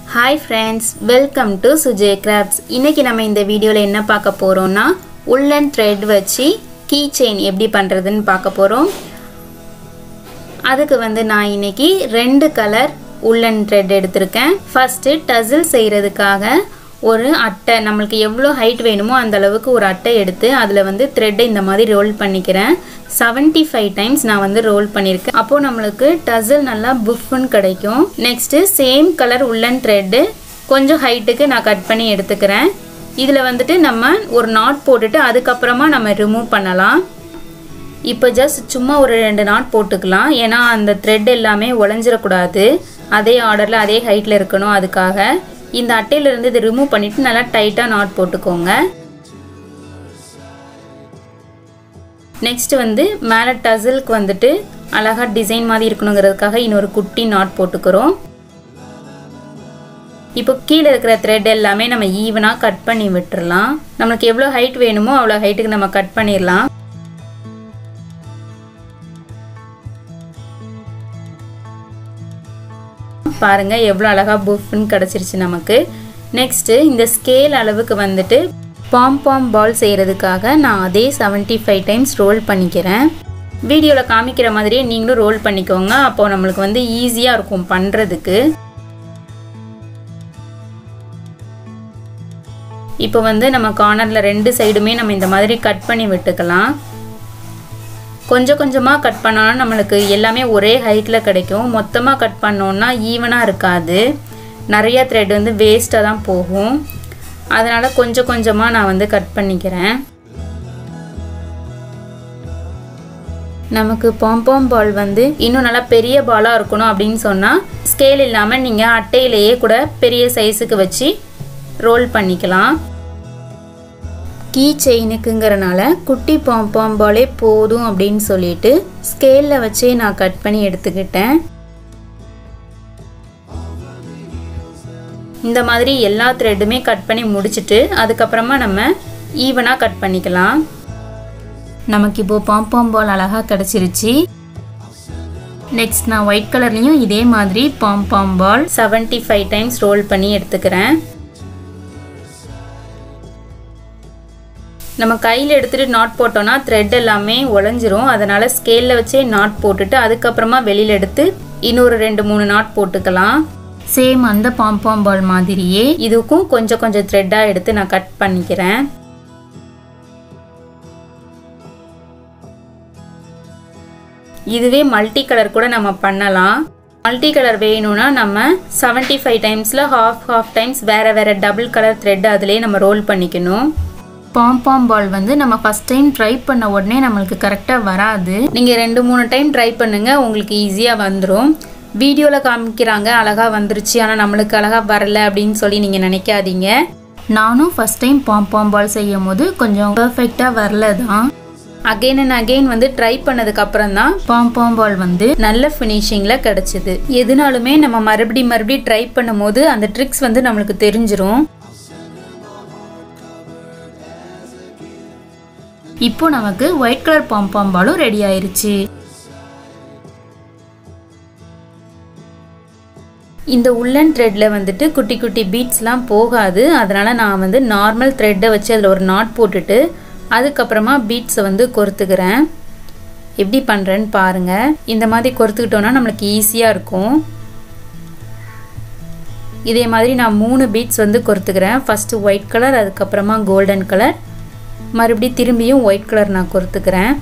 hi friends welcome to Suje crafts இன்றைக்கி நம்ம இந்த வீடியோவில் என்ன பார்க்க போகிறோம்னா உள்ளன் த்ரெட் வச்சு கீ செயின் எப்படி பண்ணுறதுன்னு பார்க்க போகிறோம் அதுக்கு வந்து நான் இன்னைக்கு ரெண்டு கலர் உள்ளன் த்ரெட் எடுத்திருக்கேன் ஃபஸ்ட்டு டசில் செய்கிறதுக்காக ஒரு அட்டை நம்மளுக்கு எவ்வளோ ஹைட் வேணுமோ அந்த அளவுக்கு ஒரு அட்டை எடுத்து அதில் வந்து த்ரெட்டை இந்த மாதிரி ரோல் பண்ணிக்கிறேன் செவன்ட்டி ஃபைவ் டைம்ஸ் நான் வந்து ரோல் பண்ணியிருக்கேன் அப்போது நம்மளுக்கு டசில் நல்லா புஃப்னு கிடைக்கும் next same colour woollen thread கொஞ்சம் ஹைட்டுக்கு நான் கட் பண்ணி எடுத்துக்கிறேன் இதில் வந்துட்டு நம்ம ஒரு நாட் போட்டுட்டு அதுக்கப்புறமா நம்ம ரிமூவ் பண்ணலாம் இப்போ ஜஸ்ட் சும்மா ஒரு ரெண்டு நாட் போட்டுக்கலாம் ஏன்னா அந்த த்ரெட் எல்லாமே உடஞ்சிடக்கூடாது அதே ஆர்டரில் அதே ஹைட்டில் இருக்கணும் அதுக்காக இந்த அட்டையிலேருந்து இதை ரிமூவ் பண்ணிவிட்டு நல்லா டைட்டாக நாட் போட்டுக்கோங்க நெக்ஸ்ட் வந்து மேலே டசிலுக்கு வந்துட்டு அழகாக டிசைன் மாதிரி இருக்கணுங்கிறதுக்காக இன்னொரு குட்டி நாட் போட்டுக்கிறோம் இப்போ கீழே இருக்கிற த்ரெட் எல்லாமே நம்ம ஈவனாக கட் பண்ணி விட்டுறலாம் நம்மளுக்கு எவ்வளோ ஹைட் வேணுமோ அவ்வளோ ஹைட்டுக்கு நம்ம கட் பண்ணிடலாம் பாருங்க எவ்வளோ அழகாக புஃப்னு கிடச்சிருச்சு நமக்கு நெக்ஸ்ட்டு இந்த ஸ்கேல் அளவுக்கு வந்துட்டு பாம் பாம் பால் செய்கிறதுக்காக நான் அதே செவன்ட்டி ஃபைவ் டைம்ஸ் ரோல் பண்ணிக்கிறேன் வீடியோவில் காமிக்கிற மாதிரியே நீங்களும் ரோல் பண்ணிக்கோங்க அப்போது நம்மளுக்கு வந்து ஈஸியாக இருக்கும் பண்ணுறதுக்கு இப்போ வந்து நம்ம கார்னரில் ரெண்டு சைடுமே நம்ம இந்த மாதிரி கட் பண்ணி விட்டுக்கலாம் கொஞ்சம் கொஞ்சமாக கட் பண்ணோன்னா நம்மளுக்கு எல்லாமே ஒரே ஹைட்டில் கிடைக்கும் மொத்தமாக கட் பண்ணோன்னா ஈவனாக இருக்காது நிறைய த்ரெட் வந்து வேஸ்ட்டாக தான் போகும் அதனால் கொஞ்சம் கொஞ்சமாக நான் வந்து கட் பண்ணிக்கிறேன் நமக்கு பாம்பாம் பால் வந்து இன்னும் நல்லா பெரிய பாலாக இருக்கணும் அப்படின்னு சொன்னால் ஸ்கேல் இல்லாமல் நீங்கள் அட்டையிலேயே கூட பெரிய சைஸுக்கு வச்சு ரோல் பண்ணிக்கலாம் கீ செயினுக்குங்கிறனால குட்டி பாம்பாம் பாலே போதும் அப்படின்னு சொல்லிட்டு ஸ்கேலில் வச்சே நான் கட் பண்ணி எடுத்துக்கிட்டேன் இந்த மாதிரி எல்லா த்ரெட்டுமே கட் பண்ணி முடிச்சுட்டு அதுக்கப்புறமா நம்ம ஈவனாக கட் பண்ணிக்கலாம் நமக்கு இப்போது பாம்பாம் பால் அழகாக கிடச்சிருச்சு நெக்ஸ்ட் நான் ஒயிட் கலர்லேயும் இதே மாதிரி pom pom ball seventy five times roll பண்ணி எடுத்துக்கிறேன் நம்ம கையில் எடுத்துகிட்டு நாட் போட்டோன்னா த்ரெட் எல்லாமே உடஞ்சிரும் அதனால் ஸ்கேலில் வச்சே நாட் போட்டுட்டு அதுக்கப்புறமா வெளியில் எடுத்து இன்னொரு ரெண்டு மூணு நாட் போட்டுக்கலாம் சேம் அந்த பாம்பாம் பால் மாதிரியே இதுக்கும் கொஞ்சம் கொஞ்சம் த்ரெட்டாக எடுத்து நான் கட் பண்ணிக்கிறேன் இதுவே மல்டி கலர் கூட நம்ம பண்ணலாம் மல்டி கலர் வேணும்னா நம்ம செவன்ட்டி ஃபைவ் டைம்ஸில் ஹாஃப் ஹாஃப் டைம்ஸ் வேறு வேறு டபுள் கலர் த்ரெட் அதிலே நம்ம ரோல் பண்ணிக்கணும் பாம்பாம் பால் வந்து நம்ம ஃபஸ்ட் டைம் ட்ரை பண்ண உடனே நம்மளுக்கு கரெக்டாக வராது நீங்கள் ரெண்டு மூணு டைம் ட்ரை பண்ணுங்கள் உங்களுக்கு ஈஸியாக வந்துடும் வீடியோவில் காமிக்கிறாங்க அழகாக வந்துருச்சு ஆனால் நம்மளுக்கு அழகாக வரல அப்படின்னு சொல்லி நீங்கள் நினைக்காதீங்க நானும் ஃபஸ்ட் டைம் பாம்பாம் பால் செய்யும் போது கொஞ்சம் பர்ஃபெக்டாக வரல தான் அகெயின் அண்ட் அகெயின் வந்து ட்ரை பண்ணதுக்கு அப்புறம் தான் பாம்பாம் பால் வந்து நல்ல ஃபினிஷிங்கில் கிடச்சிது எதுனாலுமே நம்ம மறுபடி மறுபடி ட்ரை பண்ணும்போது அந்த ட்ரிக்ஸ் வந்து நம்மளுக்கு தெரிஞ்சிரும் இப்போ நமக்கு ஒயிட் கலர் பாம்பாம் பாலும் ரெடி ஆயிருச்சு இந்த உள்ளன் த்ரெட்டில் வந்துட்டு குட்டி குட்டி பீட்ஸ்லாம் போகாது அதனால் நான் வந்து நார்மல் த்ரெட்டை வச்சு அதில் ஒரு நாட் போட்டுட்டு அதுக்கப்புறமா பீட்ஸை வந்து கொறுத்துக்கிறேன் எப்படி பண்ணுறேன்னு பாருங்கள் இந்த மாதிரி கொறுத்துக்கிட்டோன்னா நம்மளுக்கு ஈஸியாக இருக்கும் இதே மாதிரி நான் மூணு பீட்ஸ் வந்து கொறுத்துக்கிறேன் ஃபஸ்ட்டு ஒயிட் கலர் அதுக்கப்புறமா கோல்டன் கலர் மறுபடியும் திரும்பியும் ஒயிட் கலர் நான் கொறுத்துக்கிறேன்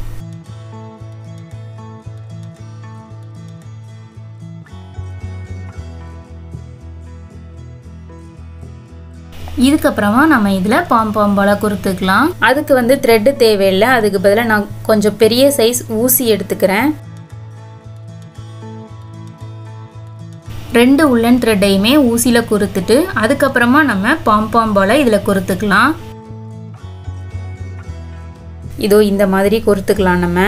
இதுக்கப்புறமா நம்ம இதில் பாம்பாம்பாலாக கொடுத்துக்கலாம் அதுக்கு வந்து த்ரெட்டு தேவையில்லை அதுக்கு பதிலாக நான் கொஞ்சம் பெரிய சைஸ் ஊசி எடுத்துக்கிறேன் ரெண்டு உள்ளன் த்ரெட்டையுமே ஊசியில் குறுத்துட்டு அதுக்கப்புறமா நம்ம பாம்பாம்பாலை இதில் குறுத்துக்கலாம் இதோ இந்த மாதிரி கொறுத்துக்கலாம் நம்ம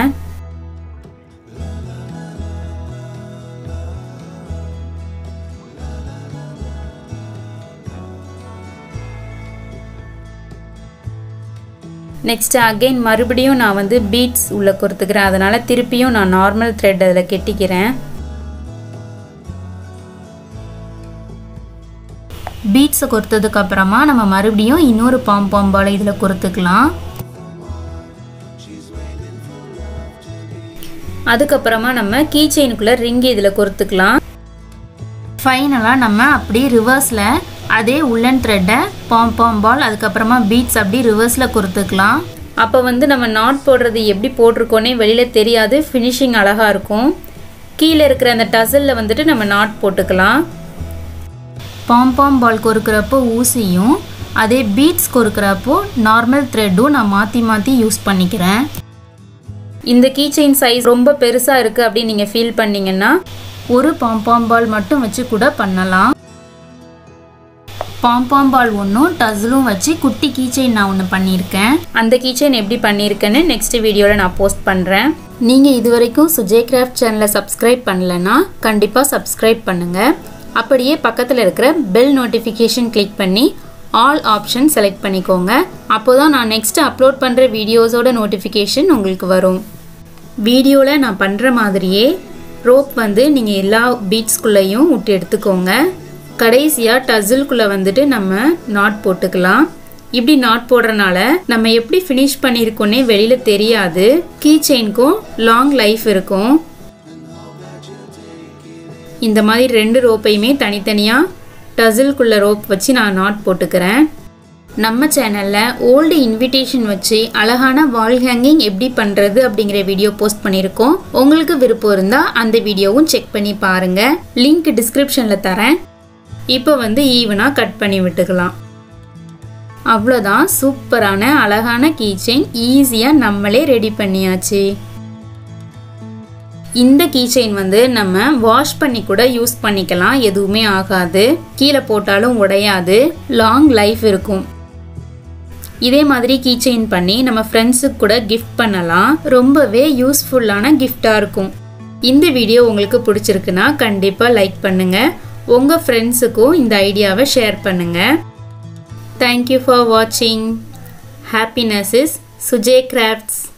நெக்ஸ்ட் அகைன் மறுபடியும் நான் வந்து பீட்ஸ் உள்ள கொடுத்துக்கிறேன் அதனால் திருப்பியும் நான் நார்மல் த்ரெட் அதில் கெட்டிக்கிறேன் பீட்ஸை கொறுத்ததுக்கு அப்புறமா நம்ம மறுபடியும் இன்னொரு பாம் பாம்பால் இதில் கொறுத்துக்கலாம் அதுக்கப்புறமா நம்ம கீ செயினுக்குள்ளே ரிங் இதில் கொறுத்துக்கலாம் ஃபைனலாக நம்ம அப்படியே ரிவர்ஸில் அதே உள்ளன் த்ரெட்டை பாம் பாம் பால் அதுக்கப்புறமா பீட்ஸ் அப்படி ரிவர்ஸில் கொடுத்துக்கலாம் அப்போ வந்து நம்ம நாட் போடுறது எப்படி போட்டிருக்கோன்னே வெளியில் தெரியாது ஃபினிஷிங் அழகாக இருக்கும் கீழே இருக்கிற அந்த டசலில் வந்துட்டு நம்ம நாட் போட்டுக்கலாம் பாம் பாம் பால் கொறுக்கிறப்போ ஊசியும் அதே பீட்ஸ் கொறுக்கிறப்போ நார்மல் த்ரெட்டும் நான் மாற்றி மாற்றி யூஸ் பண்ணிக்கிறேன் இந்த கீ செயின் சைஸ் ரொம்ப பெருசாக இருக்குது அப்படின்னு நீங்கள் ஃபீல் பண்ணீங்கன்னா ஒரு பாம்பாம் பால் மட்டும் வச்சு கூட பண்ணலாம் பாம்பாம் பால் ஒன்றும் டஸ்லும் வச்சு குட்டி கீச்செயின் நான் ஒன்று பண்ணியிருக்கேன் அந்த கீச்செயின் எப்படி பண்ணியிருக்கேன்னு நெக்ஸ்ட் வீடியோவில் நான் போஸ்ட் பண்ணுறேன் நீங்கள் இது வரைக்கும் சுஜே கிராஃப்ட் சேனலை சப்ஸ்கிரைப் பண்ணலைன்னா கண்டிப்பாக சப்ஸ்கிரைப் பண்ணுங்கள் அப்படியே பக்கத்தில் இருக்கிற பெல் நோட்டிஃபிகேஷன் கிளிக் பண்ணி ஆல் ஆப்ஷன் செலக்ட் பண்ணிக்கோங்க அப்போ தான் நான் நெக்ஸ்ட் அப்லோட் பண்ணுற வீடியோஸோட நோட்டிஃபிகேஷன் உங்களுக்கு வரும் வீடியோவில் நான் பண்ணுற மாதிரியே ரோப் வந்து நீங்கள் எல்லா பீட்ஸ்குள்ளேயும் விட்டு எடுத்துக்கோங்க கடைசியாக டசில்குள்ளே வந்துட்டு நம்ம நாட் போட்டுக்கலாம் இப்படி நாட் போடுறனால நம்ம எப்படி ஃபினிஷ் பண்ணியிருக்கோன்னே வெளியில் தெரியாது கீ செயின்க்கும் லாங் லைஃப் இருக்கும் இந்த மாதிரி ரெண்டு ரோப்பையுமே தனித்தனியாக டசில்குள்ள ரோப் வச்சு நான் நாட் போட்டுக்கிறேன் நம்ம சேனலில் ஓல்டு இன்விடேஷன் வச்சு அழகான வால் ஹேங்கிங் எப்படி பண்ணுறது அப்படிங்கிற வீடியோ போஸ்ட் பண்ணியிருக்கோம் உங்களுக்கு விருப்பம் இருந்தால் அந்த வீடியோவும் செக் பண்ணி பாருங்கள் லிங்க் டிஸ்கிரிப்ஷனில் தரேன் இப்போ வந்து ஈவனாக கட் பண்ணி விட்டுக்கலாம் அவ்வளோதான் சூப்பரான அழகான கீச்செயின் ஈஸியாக நம்மளே ரெடி பண்ணியாச்சு இந்த கீச்செயின் வந்து நம்ம வாஷ் பண்ணி கூட யூஸ் பண்ணிக்கலாம் எதுவுமே ஆகாது கீழே போட்டாலும் உடையாது லாங் லைஃப் இருக்கும் இதே மாதிரி கீச்செயின் பண்ணி நம்ம ஃப்ரெண்ட்ஸுக்கு கூட கிஃப்ட் பண்ணலாம் ரொம்பவே யூஸ்ஃபுல்லான கிஃப்டாக இருக்கும் இந்த வீடியோ உங்களுக்கு பிடிச்சிருக்குன்னா கண்டிப்பாக லைக் பண்ணுங்கள் உங்கள் ஃப்ரெண்ட்ஸுக்கும் இந்த ஐடியாவை ஷேர் பண்ணுங்கள் தேங்க்யூ ஃபார் வாட்சிங் ஹாப்பினஸ் இஸ் சுஜே கிராஃப்ட்ஸ்